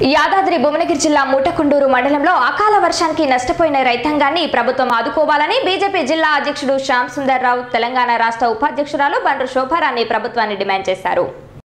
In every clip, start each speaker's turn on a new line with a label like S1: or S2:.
S1: యాదాద్రి భువనగిరి జిల్లా మూటకొండూరు మండలంలో అకాల వర్షానికి నష్టపోయిన రైతాంగాన్ని ప్రభుత్వం ఆదుకోవాలని బీజేపీ జిల్లా అధ్యక్షుడు శ్యామ్ సుందర్ రావు తెలంగాణ రాష్ట్ర ఉపాధ్యక్షురాలు బండ్రు శోభారాన్ని ప్రభుత్వాన్ని డిమాండ్ చేశారు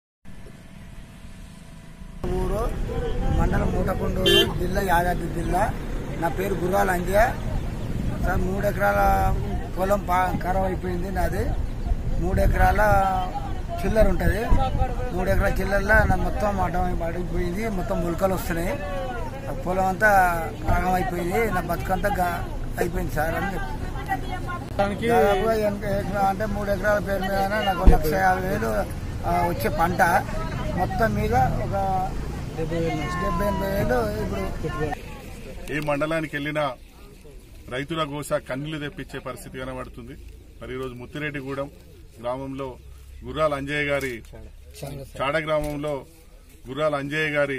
S2: ఊరు మండలం మూటకొండూరు జిల్లా యాదాద్రి జిల్లా నా పేరు గుర్రాల అంజయ్య సార్ మూడు ఎకరాల పొలం పా ఖరాబ్ అయిపోయింది నాది మూడు ఎకరాల చిల్లర ఉంటుంది మూడు ఎకరాల చిల్లరలో నా మొత్తం అడ్డం అడిగిపోయింది మొత్తం ములకలు వస్తున్నాయి ఆ పొలం అంతా ఆగం అయిపోయింది నా బతుకంతా గా- అయిపోయింది సార్ అని చెప్పి దాదాపుగా ఎనక ఎకరా- అంటే మూడు ఎకరాల పేరు మీద నాకు లక్ష యాభై వేలు ఆ, వచ్చే పంట మొత్తం మీద ఒక డెబ్బై ఎనభై వేలు ఇప్పుడు
S3: ఏ మండలానికి వెళ్ళినా రైతుల గోస కన్నీళ్లు తెప్పించే పరిస్థితి కనబడుతుంది మరి ఈరోజు ముత్తిరెడ్డిగూడెం గ్రామంలో గుర్రాల అంజయ్య గారి చాడ గ్రామంలో గుర్రాల అంజయ్య గారి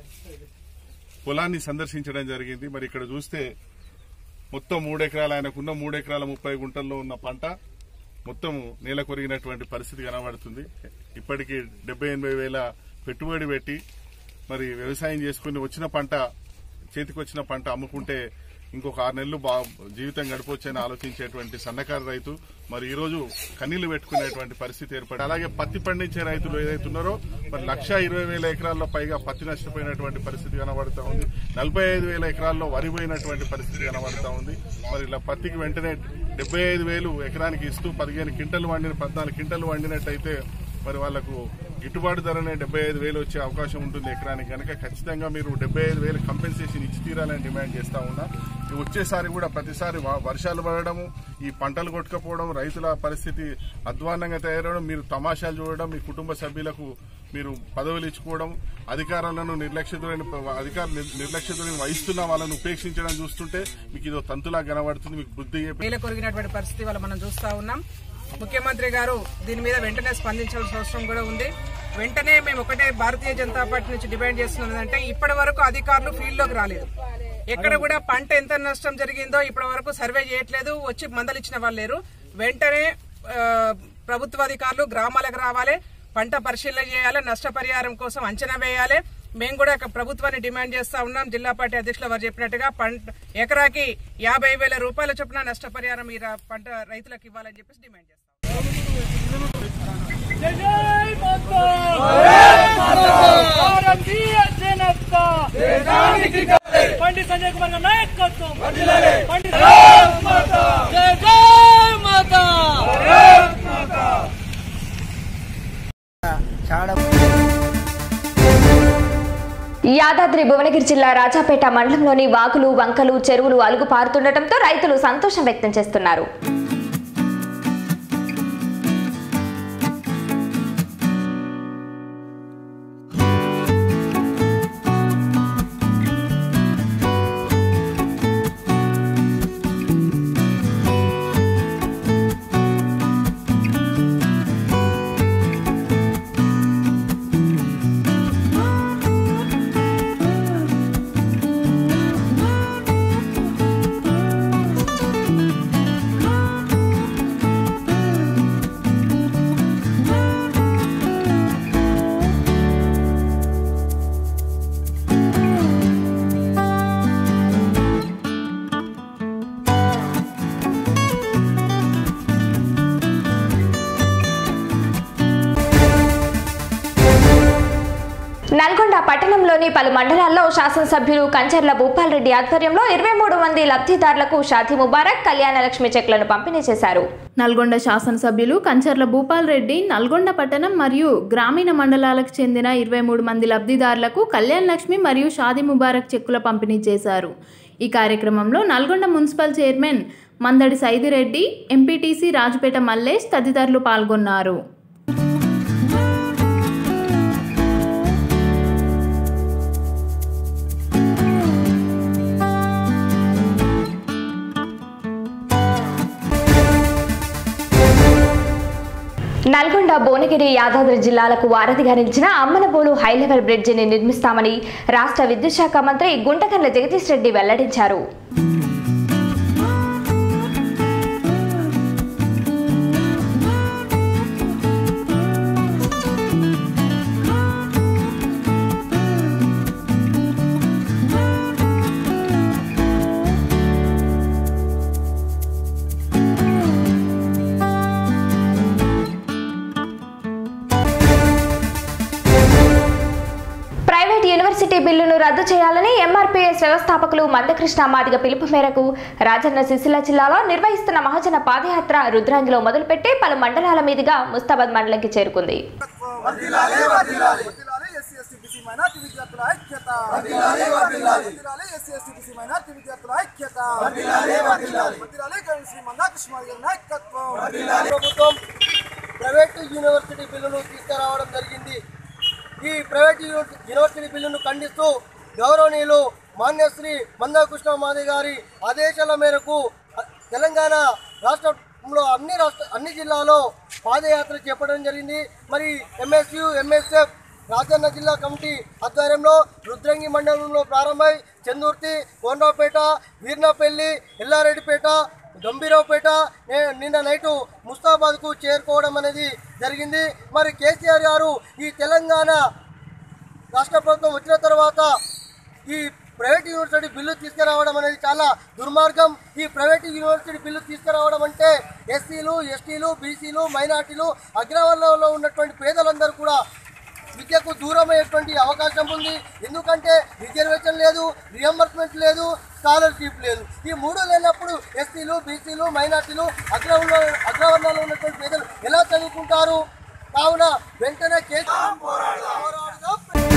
S3: పొలాన్ని సందర్శించడం జరిగింది మరి ఇక్కడ చూస్తే మొత్తం మూడు ఎకరాలు ఆయనకున్న మూడు ఎకరాల ముప్పై గుంటల్లో ఉన్న పంట మొత్తం నేల కొరిగినటువంటి పరిస్థితి కనబడుతుంది ఇప్పటికీ డెబ్బై ఎనభై వేల పెట్టుబడి పెట్టి మరి వ్యవసాయం చేసుకుని వచ్చిన పంట చేతికి వచ్చిన పంట అమ్ముకుంటే ఇంకొక ఆరు నెలలు బా జీవితం గడపొచ్చని ఆలోచించేటువంటి సన్నకారు రైతు మరి ఈ రోజు కన్నీళ్లు పెట్టుకునేటువంటి పరిస్థితి ఏర్పడి అలాగే పత్తి పండించే రైతులు ఏదైతే ఉన్నారో మరి లక్ష ఇరవై వేల ఎకరాల్లో పైగా పత్తి నష్టపోయినటువంటి పరిస్థితి కనబడుతూ ఉంది నలభై ఐదు వేల ఎకరాల్లో వరి పోయినటువంటి పరిస్థితి కనబడుతూ ఉంది మరి ఇలా పత్తికి వెంటనే డెబ్బై ఐదు వేలు ఎకరానికి ఇస్తూ పదిహేను క్వింటలు వండిన పద్నాలుగు క్వింటలు వండినట్టయితే మరి వాళ్లకు గిట్టుబాటు ధరనే డెబ్బై ఐదు వేలు వచ్చే అవకాశం ఉంటుంది ఎకరానికి కనుక ఖచ్చితంగా మీరు డెబ్బై ఐదు వేలు కంపెన్సేషన్ ఇచ్చి తీరాలని డిమాండ్ చేస్తా ఉన్నా ఈ వచ్చేసారి కూడా ప్రతిసారి వ- వర్షాలు పడడం ఈ పంటలు కొట్టుకపోవడం రైతుల పరిస్థితి అధ్వాన్నంగా తయారవడం మీరు తమాషాలు చూడడం మీ కుటుంబ సభ్యులకు మీరు పదవులు ఇచ్చుకోవడం అధికారులను నిర్లక్ష్యతులని అధికారులు నిర్- నిర్లక్ష్యతులను వహిస్తున్న వాళ్ళని ఉపేక్షించడం చూస్తుంటే మీకు ఇదో తంతులా కనబడుతుంది మీకు బుద్ధి చెప్పి
S4: నేల కొరిగినటువంటి పరిస్థితి వల్ల మనం చూస్తా ఉన్నాం ముఖ్యమంత్రి గారు దీని మీద వెంటనే స్పందించాల్సిన అవసరం కూడా ఉంది వెంటనే మేము ఒకటే భారతీయ జనతా పార్టీ నుంచి డిమాండ్ చేస్తున్నది అంటే ఇప్పటి వరకు అధికారులు ఫీల్డ్ లోకి రాలేదు ఎక్కడ కూడా పంట ఎంత నష్టం జరిగిందో ఇప్పటి వరకు సర్వే చేయట్లేదు వచ్చి మందలిచ్చిన వాళ్ళు లేరు వెంటనే ఆ, ప్రభుత్వ అధికారులు గ్రామాలకు రావాలి పంట పరిశీలన చేయాలి నష్టపరిహారం కోసం అంచనా వేయాలి మేము కూడా ఒక ప్రభుత్వాన్ని డిమాండ్ చేస్తా ఉన్నాం జిల్లా పార్టీ అధ్యక్షులు వారు చెప్పినట్టుగా పంట ఎకరాకి యాభై వేల రూపాయల చొప్పున నష్టపరిహారం ఈ రా- పంట రైతులకు ఇవ్వాలని చెప్పేసి డిమాండ్ చేస్తాం
S5: భారతీయ జనతా పండిత్ సంజయ్ కుమార్ గారి నాయకత్వం పండిత్ జై జై మాతా
S2: చాడ
S1: యాదాద్రి భువనగిరి జిల్లా రాజాపేట మండలంలోని వాగులు వంకలు చెరువులు అలుగు పారుతుండటంతో రైతులు సంతోషం వ్యక్తం చేస్తున్నారు నల్గొండ పట్టణంలోని పలు మండలాల్లో శాసనసభ్యులు కంచర్ల భూపాల్ రెడ్డి ఆధ్వర్యంలో ఇరవై మూడు మంది లబ్ధిదారులకు షాదీ ముబారక్ కళ్యాణ లక్ష్మి చెక్లను పంపిణీ చేశారు
S6: నల్గొండ శాసనసభ్యులు కంచర్ల భూపాల్ రెడ్డి నల్గొండ పట్టణం మరియు గ్రామీణ మండలాలకు చెందిన ఇరవై మూడు మంది లబ్ధిదారులకు కళ్యాణ్ లక్ష్మి మరియు షాదీ ముబారక్ చెక్కుల పంపిణీ చేశారు ఈ కార్యక్రమంలో Nalgonda municipal chairman Mandadi Saidireddy MPTC Rajupeta Mallesh తదితరులు పాల్గొన్నారు
S1: నల్గొండ భువనగిరి యాదాద్రి జిల్లాలకు వారధిగా నిలిచిన అమ్మనబోలు హైలెవెల్ బ్రిడ్జిని నిర్మిస్తామని రాష్ట్ర విద్యుత్ శాఖ మంత్రి గుంటకర్ల జగదీష్ రెడ్డి వెల్లడించారు యూనివర్సిటీ బిల్లును రద్దు చేయాలని ఎంఆర్పీఎస్ వ్యవస్థాపకులు మందకృష్ణ మాదిగ పిలుపు మేరకు రాజన్న సిరిసిల్ల జిల్లాలో నిర్వహిస్తున్న మహాజన పాదయాత్ర రుద్రాంగిలో మొదలుపెట్టి పలు మండలాల మీదుగా ముస్తాబాద్ మండలంకి చేరుకుంది
S7: ఎస్సీ ఎస్టీ బీసీ మైనార్టీ విద్యార్థుల ఐక్యత వర్ధిల్లాలి ఎస్సీ ఎస్టీ బీసీ మైనార్టీ విద్యార్థుల ఐక్యత వర్ధిల్లాలి గణేష్ శ్రీ మందాకృష్ణ గారి నాయకత్వం ప్రభుత్వం ప్రైవేట్ యూనివర్సిటీ బిల్లును తీసుకురావడం జరిగింది ఈ ప్రైవేట్ యూని- యూనివర్సిటీ బిల్లును ఖండిస్తూ గౌరవనీయులు మాన్యశ్రీ మందాకృష్ణ మాది గారి ఆదేశాల మేరకు అ- తెలంగాణ రాష్ట్రంలో అన్ని రాష్ట్ర అన్ని జిల్లాలో పాదయాత్ర చేపట్టడం జరిగింది మరి ఎంఎస్యు ఎంఎస్ఎఫ్ రాజన్న జిల్లా కమిటీ ఆధ్వర్యంలో రుద్రంగి మండలంలో ప్రారంభమై చందుర్తి కోనరావుపేట వీర్నపల్లి ఎల్లారెడ్డిపేట గంభీరావుపేట నే- నిన్న నైటు ముస్తాబాద్కు చేరుకోవడం అనేది జరిగింది మరి కేసీఆర్ గారు ఈ తెలంగాణ రాష్ట్ర ప్రభుత్వం వచ్చిన తర్వాత ఈ ప్రైవేట్ యూనివర్సిటీ బిల్లు తీసుకురావడం అనేది చాలా దుర్మార్గం ఈ ప్రైవేట్ యూనివర్సిటీ బిల్లు తీసుకురావడం అంటే ఎస్సీలు ఎస్టీలు బీసీలు మైనార్టీలు అగ్రవర్ణంలో ఉన్నటువంటి పేదలందరూ కూడా విద్యకు దూరమయ్యేటువంటి అవకాశం ఉంది ఎందుకంటే రిజర్వేషన్ లేదు రియంబర్స్మెంట్ లేదు స్కాలర్షిప్ లేదు ఈ మూడు లేనప్పుడు ఎస్సీలు బీసీలు మైనార్టీలు అగ్రవర్ణ అగ్రవర్ణాల్లో ఉన్నటువంటి పేదలు ఎలా చదువుకుంటారు కావున వెంటనే కేసు పోరాడుదాం.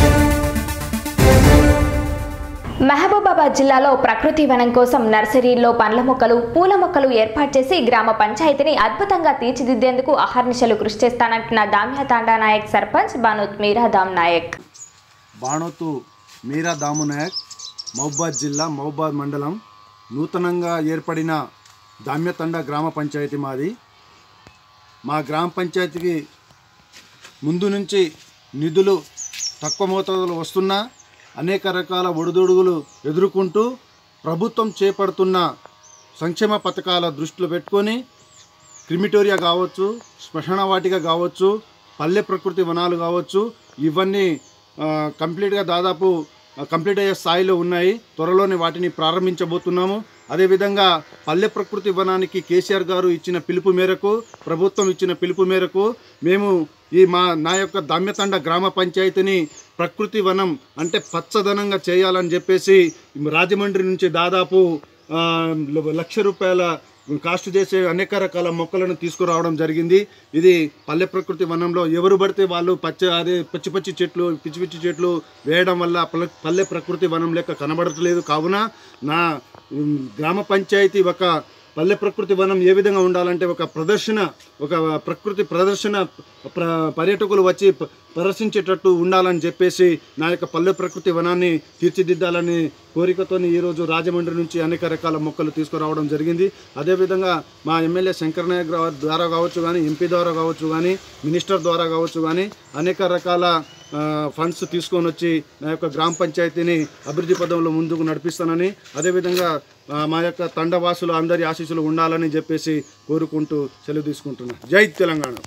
S1: మహబూబాబాద్ జిల్లాలో ప్రకృతి వనం కోసం నర్సరీల్లో పండ్ల మొక్కలు పూల మొక్కలు ఏర్పాటు చేసి గ్రామ పంచాయతీని అద్భుతంగా తీర్చిదిద్దేందుకు అహర్నిశలు కృషి చేస్తానంటున్న దామ్య తాండా నాయక్ సర్పంచ్ బానుత్ మీరాదాం నాయక్
S8: బాణోతు మీరా దాము నాయక్ మహబాద్ జిల్లా మహబాద్ మండలం నూతనంగా ఏర్పడిన దామ్యతండ గ్రామ పంచాయతీ మాది మా గ్రామ పంచాయతీకి ముందు నుంచి నిధులు తక్కువ మోతాదులో వస్తున్నా అనేక రకాల ఒడిదుడుగులు ఎదుర్కొంటూ ప్రభుత్వం చేపడుతున్న సంక్షేమ పథకాల దృష్టిలో పెట్టుకొని క్రిమిటోరియా కావచ్చు శ్మశాన వాటిక కావచ్చు పల్లె ప్రకృతి వనాలు కావచ్చు ఇవన్నీ ఆ, కంప్లీట్గా దాదాపు ఆ, కంప్లీట్ అయ్యే స్థాయిలో ఉన్నాయి త్వరలోనే వాటిని ప్రారంభించబోతున్నాము అదేవిధంగా పల్లె ప్రకృతి వనానికి కేసీఆర్ గారు ఇచ్చిన పిలుపు మేరకు ప్రభుత్వం ఇచ్చిన పిలుపు మేరకు మేము ఈ మా నా యొక్క దామ్యతండ గ్రామ పంచాయతీని ప్రకృతి వనం అంటే పచ్చదనంగా చేయాలని చెప్పేసి రాజమండ్రి నుంచి దాదాపు ఆ, లక్ష రూపాయల కాస్ట్ చేసే అనేక రకాల మొక్కలను తీసుకురావడం జరిగింది ఇది పల్లె ప్రకృతి వనంలో ఎవరు పడితే వాళ్ళు పచ్చ అదే పచ్చి పచ్చి చెట్లు పిచ్చి పిచ్చి చెట్లు వేయడం వల్ల పల్లె పల్లె ప్రకృతి వనం లెక్క కనబడట్లేదు కావున నా ఉమ్, గ్రామ పంచాయతీ ఒక పల్లె ప్రకృతి వనం ఏ విధంగా ఉండాలంటే ఒక ప్రదర్శన ఒక ప్రకృతి ప్రదర్శన ప్ర పర్యాటకులు వచ్చి ప- ప్రదర్శించేటట్టు ఉండాలని చెప్పేసి నా యొక్క పల్లె ప్రకృతి వనాన్ని తీర్చిదిద్దాలని కోరికతో ఈరోజు రాజమండ్రి నుంచి అనేక రకాల మొక్కలు తీసుకురావడం జరిగింది అదేవిధంగా మా ఎమ్మెల్యే శంకర్ నాయక్ రా- ద్వారా కావచ్చు కానీ ఎంపీ ద్వారా కావచ్చు కానీ మినిస్టర్ ద్వారా కావచ్చు కానీ అనేక రకాల ఆ, ఫండ్స్ తీసుకొని వచ్చి నా యొక్క గ్రామ పంచాయతీని అభివృద్ధి పదంలో ముందుకు నడిపిస్తానని అదేవిధంగా ఆ, మా యొక్క తండవాసులు అందరి ఆశీస్సులు ఉండాలని చెప్పేసి కోరుకుంటూ సెలవు తీసుకుంటున్నాను జై తెలంగాణ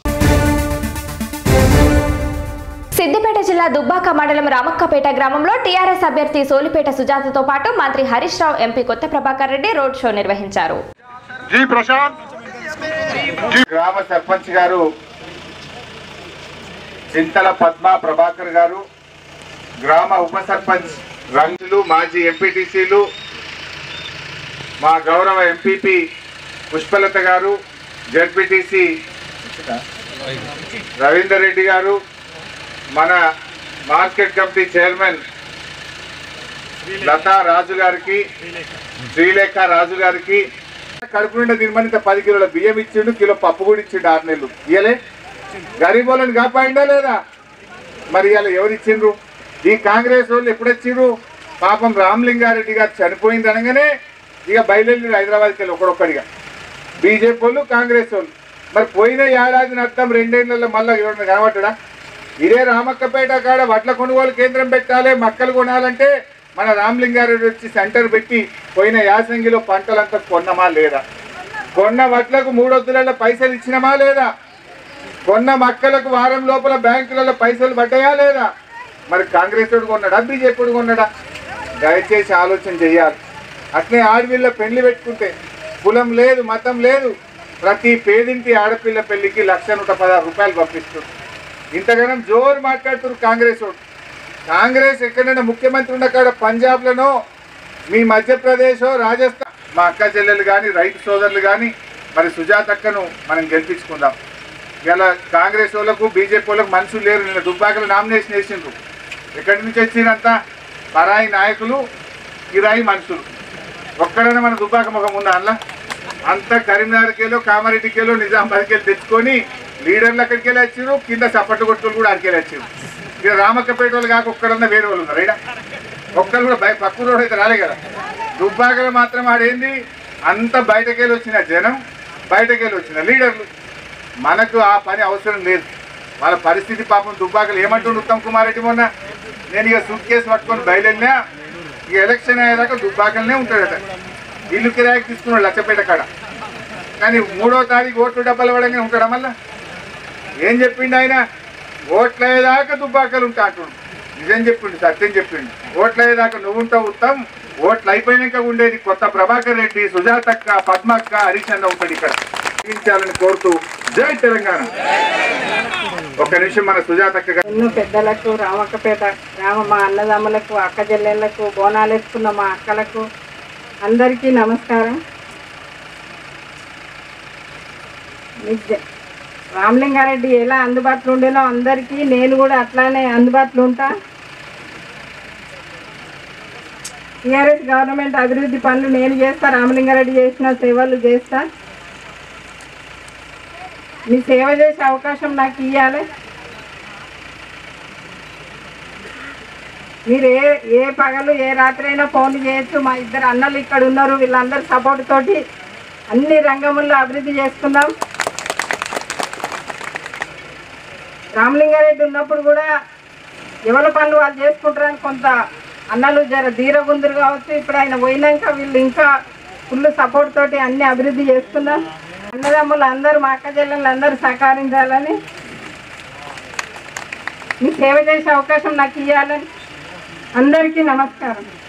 S1: సిద్దిపేట జిల్లా దుబ్బాక మండలం రామక్కపేట గ్రామంలో టీఆర్ఎస్ అభ్యర్థి సోలిపేట సుజాతతో పాటు మంత్రి Harish Rao MP Kotha Prabhakar Reddy road show నిర్వహించారు
S3: జీ ప్రశాంత్ గ్రామ సర్పంచ్ గారు చింతల పద్మ ప్రభాకర్ గారు గ్రామ ఉప సర్పంచ్ రంగులు మాజీ ఎంపీటీసీలు మా గౌరవ ఎంపీపీ పుష్పలత గారు జడ్పీటీసీ రవీందర్ రెడ్డి గారు మన market committee chairman Latha Raju గారికి శ్రీలేఖ రాజు గారికి కడుపు నిండా తినమని పది కిలోల బియ్యం ఇచ్చిండు కిలో పప్పు కూడా ఇచ్చిండు ఆరు నెలలు ఇయలే గరీబోళ్ళని కాపాడిందా లేదా మరి ఇవాళ ఎవరు ఇచ్చిండ్రు ఈ కాంగ్రెస్ వాళ్ళు ఎప్పుడు వచ్చిండ్రు పాపం రామలింగారెడ్డి గారు చనిపోయింది అనగానే ఇక బయలుదేరి హైదరాబాద్కి వెళ్ళి ఒకడొక్కడిగా బీజేపీ వాళ్ళు కాంగ్రెస్ వాళ్ళు మరి పోయిన ఏడాది అర్థం రెండేళ్లలో మళ్ళీ ఎవరైనా కనబట్టడా ఇదే రామక్కపేట కాడ వడ్ల కొనుగోలు కేంద్రం పెట్టాలి మక్కలు కొనాలంటే మన రామలింగారెడ్డి వచ్చి సెంటర్ పెట్టి పోయిన యాసంగిలో పంటలంతా కొన్నమా లేదా కొన్న వడ్లకు మూడొద్దులలో పైసలు ఇచ్చినమా లేదా కొన్న మక్కలకు వారం లోపల బ్యాంకులలో పైసలు పడ్డాయా లేదా మరి కాంగ్రెస్ వాడు కొన్నాడా బీజేపీ వాడు కొన్నాడా దయచేసి ఆలోచన చేయాలి అట్లే ఆడపిల్ల పెళ్లి పెట్టుకుంటే కులం లేదు మతం లేదు ప్రతి పేదింటి ఆడపిల్ల పెళ్లికి లక్ష నూట పదహారు రూపాయలు పంపిస్తుంది ఇంతగానం జోరు మాట్లాడుతున్నారు కాంగ్రెస్ వాడు
S9: కాంగ్రెస్ ఎక్కడైనా ముఖ్యమంత్రి ఉన్న కాడ పంజాబ్లోనో మీ మధ్యప్రదేశ్ రాజస్థాన్ మా అక్క చెల్లెలు కానీ రైతు సోదరులు కానీ మరి సుజాతక్కను మనం గెలిపించుకుందాం ఇలా కాంగ్రెస్ వాళ్ళకు బీజేపీ వాళ్ళకు మనుషులు లేరు నిన్న దుబ్బాకలు నామినేషన్ వేసిండ్రు ఎక్కడి నుంచి వచ్చినంత పరాయి నాయకులు కిరాయి మనుషులు ఒక్కడైనా మన దుబ్బాక ముఖం ఉందా అందులో అంతా కరీంనగర్కేలో కామారెడ్డికేలో నిజామాబాద్కి తెచ్చుకొని లీడర్లు అక్కడికి వెళ్ళి వచ్చారు కింద చప్పట్టు కొట్టులు కూడా అక్కడికి వెళ్ళి వచ్చారు ఇక రామక్కపేట వాళ్ళు కాక ఒక్కడన్నా వేరే వాళ్ళు ఉన్నారు రైడా ఒక్కరు కూడా బయ పక్క రోడ్ అయితే రాలే కదా దుబ్బాకలు మాత్రం ఆడేంది అంత బయటకెళ్ళి వచ్చిన జనం బయటకెళ్ళి వచ్చిన లీడర్లు మనకు ఆ పని అవసరం లేదు వాళ్ళ పరిస్థితి పాపం దుబ్బాకలు ఏమంటుండు ఉత్తమ్ కుమార్ రెడ్డి మొన్న నేను ఇక సూట్ కేసు పట్టుకొని బయలుదేరినా ఇక ఎలక్షన్ అయ్యేదాకా దుబ్బాకలనే ఉంటాడట ఇల్లు కిరాయికి తీసుకున్నాడు లచ్చపేట కాడ కానీ మూడో తారీఖు ఓట్లు డబ్బాలు ఇవ్వడంగా ఉంటాడా మళ్ళా ఏం చెప్పిండు ఆయన ఓట్లు అయ్యేదాకా దుబ్బాకలు ఉంటా అంటుండు నిజం చెప్పిండు సత్యం చెప్పిండు ఓట్లు అయ్యేదాకా నువ్వు ఉంటావు ఉత్తం ఓట్లు అయిపోయినాక ఉండేది కొత్త ప్రభాకర్ రెడ్డి సుజాతక్క పద్మక్క హరీష్ అన్న ఉంటాడు ఇక్కడ జీవించాలని కోరుతూ జై తెలంగాణ ఒక్క నిమిషం మన సుజాతక్క గారు
S10: ఎన్నో పెద్దలకు రామక్కపేట గ్రామ మా అన్నదమ్ములకు అక్క చెల్లెళ్ళకు బోనాలు వేసుకున్న మా అక్కలకు అందరికీ నమస్కారం నిజ- రామలింగారెడ్డి ఎలా అందుబాటులో ఉండేనో అందరికీ నేను కూడా అట్లానే అందుబాటులో ఉంటా టీఆర్ఎస్ గవర్నమెంట్ అభివృద్ధి పనులు నేను చేస్తా రామలింగారెడ్డి చేసిన సేవలు చేస్తా మీ సేవ చేసే అవకాశం నాకు ఇవ్వాలి మీరు ఏ ఏ పగలు ఏ రాత్రి అయినా ఫోన్ చేయొచ్చు మా ఇద్దరు అన్నలు ఇక్కడ ఉన్నారు వీళ్ళందరూ సపోర్ట్ తోటి అన్ని రంగముల్లో అభివృద్ధి చేసుకుందాం రామలింగారెడ్డి ఉన్నప్పుడు కూడా ఎవరి పనులు వాళ్ళు చేసుకుంటారని కొంత అన్నలు జర ధీరగుందురు కావచ్చు ఇప్పుడు ఆయన పోయినాక వీళ్ళు ఇంకా ఫుల్ సపోర్ట్ తోటి అన్ని అభివృద్ధి చేసుకుందాం అన్నదమ్ములు అందరూ మా అక్క చెల్లెళ్ళు అందరూ సహకరించాలని మీ సేవ చేసే అవకాశం నాకు ఇవ్వాలని అందరికీ నమస్కారం